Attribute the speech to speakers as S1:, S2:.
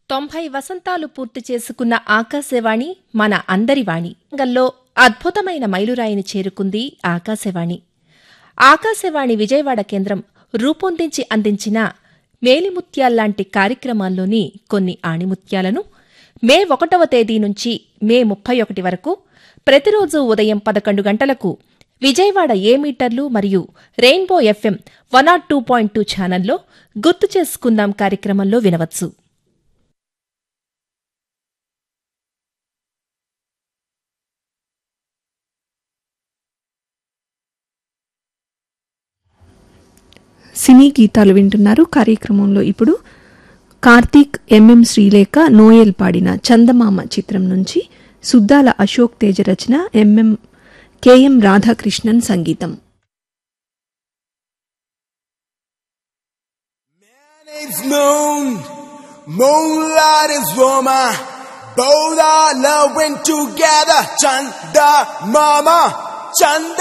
S1: తొంభై వసంతాలు పూర్తి చేసుకున్న ఆకాశవాణి మన అందరి వాణి రంగంలో అద్భుతమైన మైలురాయిని చేరుకుంది ఆకాశవాణి ఆకాశవాణి విజయవాడ కేంద్రం రూపొందించి అందించిన మేలిముత్యాల్లాంటి కార్యక్రమాల్లోని కొన్ని ఆణిముత్యాలను మే ఒకటవ తేదీ నుంచి మే ముప్పై ఒకటి వరకు ప్రతిరోజు ఉదయం పదకొండు గంటలకు విజయవాడ ఏ మీటర్లు మరియు rainbow FM one naught two point two ఛానల్లో గుర్తు చేసుకుందాం కార్యక్రమంలో వినవచ్చు
S2: సినీ గీతాలు వింటున్నారు కార్యక్రమంలో ఇప్పుడు కార్తీక్ ఎంఎం శ్రీలేఖ నోయల్ పాడిన చందమామ చిత్రం నుంచి సుద్దాల అశోక్ తేజ రచన ఎంఎం కెఎం రాధాకృష్ణన్ సంగీతం
S3: It's moon, moonlight is woman. Both are loving together. Chanda mama, Chanda.